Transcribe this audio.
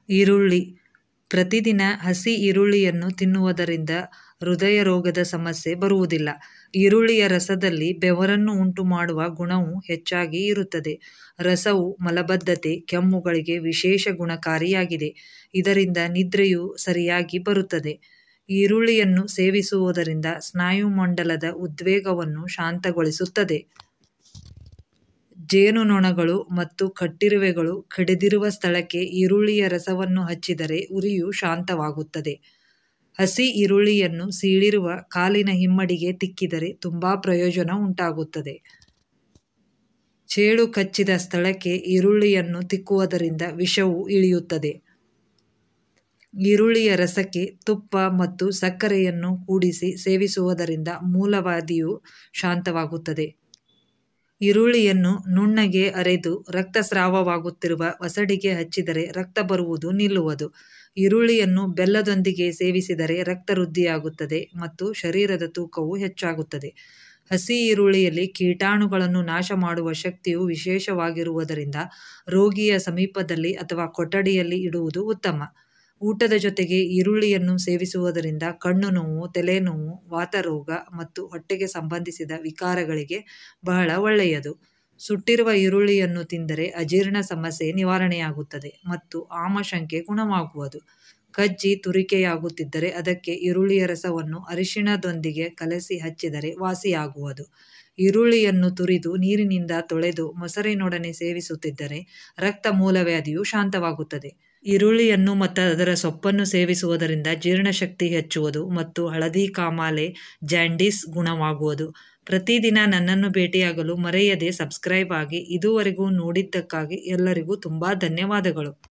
ಈರುಳ್ಳಿ ಪ್ರತಿದಿನ ಹಸಿ ಈರುಳ್ಳಿಯನ್ನು ತಿನ್ನುವುದರಿಂದ ಹೃದಯ ರೋಗದ ಸಮಸ್ಯೆ ಬರುವುದಿಲ್ಲ ಈರುಳ್ಳಿಯ ರಸದಲ್ಲಿ ಬೆವರನ್ನು ಉಂಟುಮಾಡುವ ಗುಣವು ಹೆಚ್ಚಾಗಿ ಇರುತ್ತದೆ ರಸವು ಮಲಬದ್ಧತೆ ಕೆಮ್ಮುಗಳಿಗೆ ವಿಶೇಷ ಗುಣಕಾರಿಯಾಗಿದೆ ಇದರಿಂದ ನಿದ್ರೆಯು ಸರಿಯಾಗಿ ಬರುತ್ತದೆ ಈರುಳ್ಳಿಯನ್ನು ಸೇವಿಸುವುದರಿಂದ ಸ್ನಾಯುಮಂಡಲದ ಉದ್ವೇಗವನ್ನು ಶಾಂತಗೊಳಿಸುತ್ತದೆ ಜೇನುನೊಣಗಳು ಮತ್ತು ಕಟ್ಟಿರುವೆಗಳು ಕಡಿದಿರುವ ಸ್ಥಳಕ್ಕೆ ಈರುಳ್ಳಿಯ ರಸವನ್ನು ಹಚ್ಚಿದರೆ ಉರಿಯು ಶಾಂತವಾಗುತ್ತದೆ ಹಸಿ ಈರುಳ್ಳಿಯನ್ನು ಸೀಳಿರುವ ಕಾಲಿನ ಹಿಮ್ಮಡಿಗೆ ತಿಕ್ಕಿದರೆ ತುಂಬಾ ಪ್ರಯೋಜನ ಉಂಟಾಗುತ್ತದೆ ಚೇಳು ಕಚ್ಚಿದ ಸ್ಥಳಕ್ಕೆ ಈರುಳ್ಳಿಯನ್ನು ತಿಕ್ಕುವುದರಿಂದ ವಿಷವು ಇಳಿಯುತ್ತದೆ ಈರುಳ್ಳಿಯ ರಸಕ್ಕೆ ತುಪ್ಪ ಮತ್ತು ಸಕ್ಕರೆಯನ್ನು ಕೂಡಿಸಿ ಸೇವಿಸುವುದರಿಂದ ಮೂಲವ್ಯಾಧಿಯು ಶಾಂತವಾಗುತ್ತದೆ ಈರುಳ್ಳಿಯನ್ನು ನುಣ್ಣಗೆ ಅರೆದು ರಕ್ತಸ್ರಾವವಾಗುತ್ತಿರುವ ಒಸಡಿಗೆ ಹಚ್ಚಿದರೆ ರಕ್ತ ಬರುವುದು ನಿಲ್ಲುವುದು ಈರುಳ್ಳಿಯನ್ನು ಬೆಲ್ಲದೊಂದಿಗೆ ಸೇವಿಸಿದರೆ ರಕ್ತ ವೃದ್ಧಿಯಾಗುತ್ತದೆ ಮತ್ತು ಶರೀರದ ತೂಕವು ಹೆಚ್ಚಾಗುತ್ತದೆ ಹಸಿ ಈರುಳ್ಳಿಯಲ್ಲಿ ಕೀಟಾಣುಗಳನ್ನು ನಾಶ ಮಾಡುವ ಶಕ್ತಿಯು ವಿಶೇಷವಾಗಿರುವುದರಿಂದ ರೋಗಿಯ ಸಮೀಪದಲ್ಲಿ ಅಥವಾ ಕೊಠಡಿಯಲ್ಲಿ ಇಡುವುದು ಉತ್ತಮ ಊಟದ ಜೊತೆಗೆ ಈರುಳ್ಳಿಯನ್ನು ಸೇವಿಸುವುದರಿಂದ ಕಣ್ಣು ನೋವು ತಲೆನೋವು ವಾತರೋಗ ಮತ್ತು ಹೊಟ್ಟೆಗೆ ಸಂಬಂಧಿಸಿದ ವಿಕಾರಗಳಿಗೆ ಬಹಳ ಒಳ್ಳೆಯದು ಸುಟ್ಟಿರುವ ಈರುಳ್ಳಿಯನ್ನು ತಿಂದರೆ ಅಜೀರ್ಣ ಸಮಸ್ಯೆ ನಿವಾರಣೆಯಾಗುತ್ತದೆ ಮತ್ತು ಆಮಶಂಕೆ ಗುಣವಾಗುವುದು ಕಜ್ಜಿ ತುರಿಕೆಯಾಗುತ್ತಿದ್ದರೆ ಅದಕ್ಕೆ ಈರುಳ್ಳಿಯ ರಸವನ್ನು ಅರಿಶಿಣದೊಂದಿಗೆ ಕಲಸಿ ಹಚ್ಚಿದರೆ ವಾಸಿಯಾಗುವುದು ಈರುಳ್ಳಿಯನ್ನು ತುರಿದು ನೀರಿನಿಂದ ತೊಳೆದು ಮೊಸರಿನೊಡನೆ ಸೇವಿಸುತ್ತಿದ್ದರೆ ರಕ್ತ ಮೂಲವ್ಯಾಧಿಯು ಶಾಂತವಾಗುತ್ತದೆ ಈರುಳ್ಳಿಯನ್ನು ಮತ್ತು ಅದರ ಸೊಪ್ಪನ್ನು ಸೇವಿಸುವುದರಿಂದ ಜೀರ್ಣಶಕ್ತಿ ಹೆಚ್ಚುವುದು ಮತ್ತು ಹಳದಿ ಕಾಮಾಲೆ ಜಾಂಡೀಸ್ ಗುಣವಾಗುವುದು ಪ್ರತಿದಿನ ನನ್ನನ್ನು ಭೇಟಿಯಾಗಲು ಮರೆಯದೆ ಸಬ್ಸ್ಕ್ರೈಬ್ ಆಗಿ ಇದುವರೆಗೂ ನೋಡಿದ್ದಕ್ಕಾಗಿ ಎಲ್ಲರಿಗೂ ತುಂಬ ಧನ್ಯವಾದಗಳು